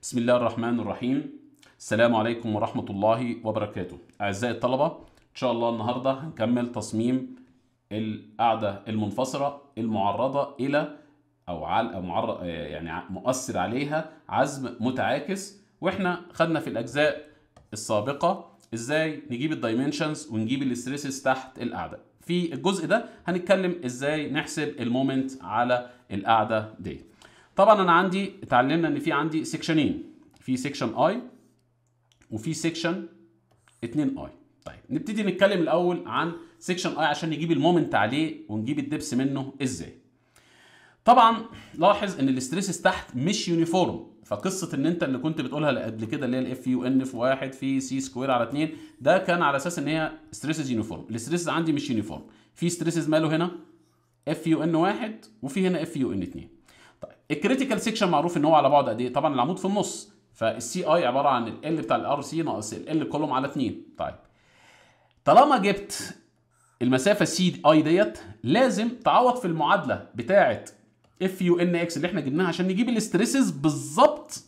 بسم الله الرحمن الرحيم السلام عليكم ورحمة الله وبركاته أعزائي الطلبة إن شاء الله النهاردة هنكمل تصميم القاعدة المنفصلة المعرضة إلى أو عل أو معرض يعني مؤثر عليها عزم متعاكس وإحنا خدنا في الأجزاء السابقة إزاي نجيب الدايمنشنز ونجيب الاستريسز تحت القاعدة في الجزء ده هنتكلم إزاي نحسب المومنت على القاعدة دي طبعا أنا عندي اتعلمنا إن في عندي سيكشنين في سيكشن اي وفي سيكشن 2 اي طيب نبتدي نتكلم الاول عن سيكشن اي عشان نجيب المومنت عليه ونجيب الدبس منه ازاي طبعا لاحظ ان الاستريسز تحت مش يونيفورم فقصه ان انت اللي كنت بتقولها قبل كده اللي هي الاف يو ان في واحد في سي سكوير على 2 ده كان على اساس ان هي ستريسز يونيفورم الاستريسز عندي مش يونيفورم في ستريسز ماله هنا اف يو ان واحد وفي هنا اف يو ان 2 طيب الكريتيكال سيكشن معروف ان هو على بعد قد ايه طبعا العمود في النص فالسي اي عباره عن ال بتاع الار سي ناقص ال كولوم على 2 طيب طالما جبت المسافه سي اي ديت لازم تعوض في المعادله بتاعه اف يو ان اكس اللي احنا جبناها عشان نجيب الاستريسز بالظبط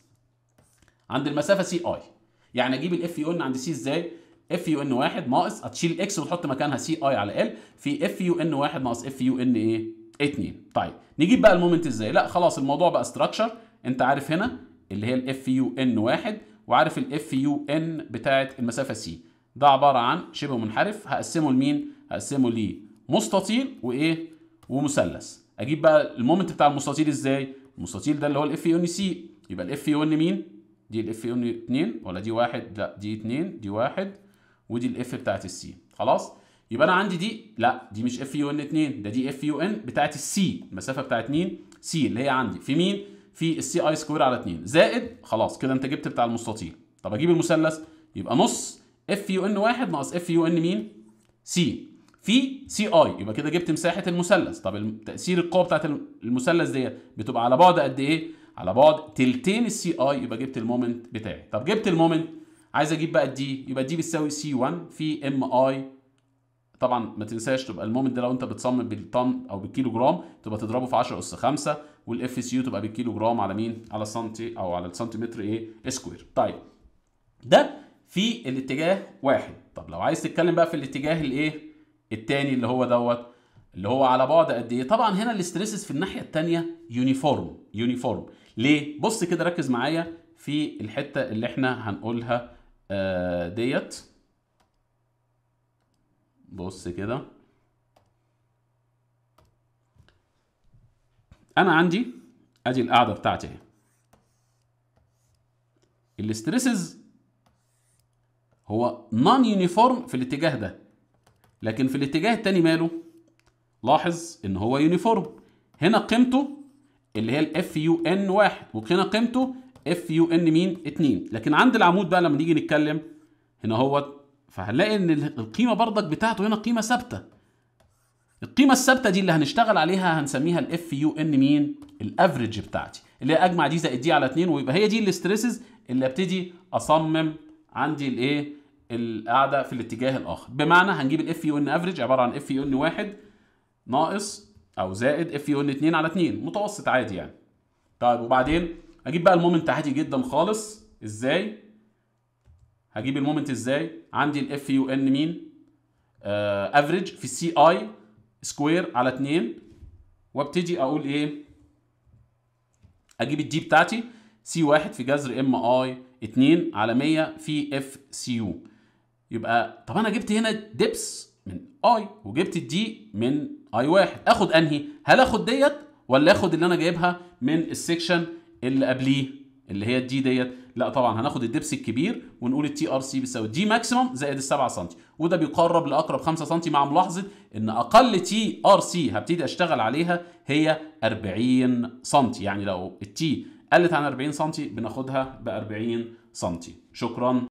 عند المسافه سي اي يعني اجيب الاف يو ان عند سي ازاي اف يو ان واحد ناقص هتشيل الاكس وتحط مكانها سي اي على ال في اف يو ان واحد ناقص اف يو ان ايه 2 طيب نجيب بقى المومنت ازاي لا خلاص الموضوع بقى ستراكشر انت عارف هنا اللي هي الاف يو ان واحد وعارف الاف يو ان بتاعه المسافه سي ده عباره عن شبه منحرف هقسمه لمين هقسمه لمستطيل وايه ومثلث اجيب بقى المومنت بتاع المستطيل ازاي المستطيل ده اللي هو الاف يو ان سي يبقى الاف يو ان مين دي الاف يو ان 2 ولا دي واحد لا دي 2 دي واحد ودي الاف بتاعت السي خلاص يبقى انا عندي دي لا دي مش اف يو ان 2 ده دي اف يو ان بتاعت السي المسافه بتاعت مين سي اللي هي عندي في مين في السي اي سكوير على 2 زائد خلاص كده انت جبت بتاع المستطيل طب اجيب المثلث يبقى نص اف يو ان واحد ناقص اف يو ان مين سي في سي اي يبقى كده جبت مساحه المثلث طب تاثير القوه بتاعت المثلث ديت بتبقى على بعد قد ايه على بعد تلتين السي اي يبقى جبت المومنت بتاعي طب جبت المومنت عايز اجيب بقى الدي يبقى دي بتساوي سي 1 في ام اي طبعا ما تنساش تبقى المومنت ده لو انت بتصمم بالطن او بالكيلو جرام تبقى تضربه في 10 اس 5 والاف سي يو تبقى بالكيلو جرام على مين على السنتي او على السنتيمتر ايه سكوير طيب ده في الاتجاه واحد طب لو عايز تتكلم بقى في الاتجاه الايه التاني اللي هو دوت اللي هو على بعد قد ايه طبعا هنا الاستريسز في الناحيه الثانيه يونيفورم يونيفورم ليه بص كده ركز معايا في الحته اللي احنا هنقولها آه ديت بص كده انا عندي ادي القاعده بتاعتي اهي الاستريسز هو نون يونيفورم في الاتجاه ده لكن في الاتجاه التاني ماله لاحظ ان هو يونيفورم هنا قيمته اللي هي الاف يو ان واحد وهنا قيمته اف يو ان مين 2 لكن عند العمود بقى لما نيجي نتكلم هنا هو فهنلاقي ان القيمه بردك بتاعته هنا قيمه ثابته القيمه الثابته دي اللي هنشتغل عليها هنسميها الاف يو ان مين الافريج بتاعتي اللي هي اجمع دي زائد دي على 2 ويبقى هي دي الاستريسز اللي ابتدي اصمم عندي الايه القاعده في الاتجاه الاخر بمعنى هنجيب الاف يو ان افريج عباره عن اف يو ان واحد ناقص او زائد اف يو ان 2 على 2 متوسط عادي يعني طيب وبعدين اجيب بقى المومنت عادي جدا خالص ازاي هجيب المومنت ازاي عندي الاف يو ان مين افريج في السي اي سكوير على 2 وابتدي اقول ايه اجيب الدي بتاعتي سي واحد في جذر ام اي 2 على 100 في اف سي يو يبقى طب انا جبت هنا دبس من اي وجبت الدي من اي واحد اخد انهي هل اخد ديت ولا اخد اللي انا جايبها من السكشن اللي قبليه اللي هي الدي ديت لا طبعا هناخد الدبس الكبير ونقول التي ار سي بيساوي دي ماكسيموم زائد ال 7 سم وده بيقرب لاقرب 5 سم مع ملاحظه ان اقل تي ار سي هبتدي اشتغل عليها هي 40 سم يعني لو التي قلت عن 40 سم بناخدها ب 40 سم شكرا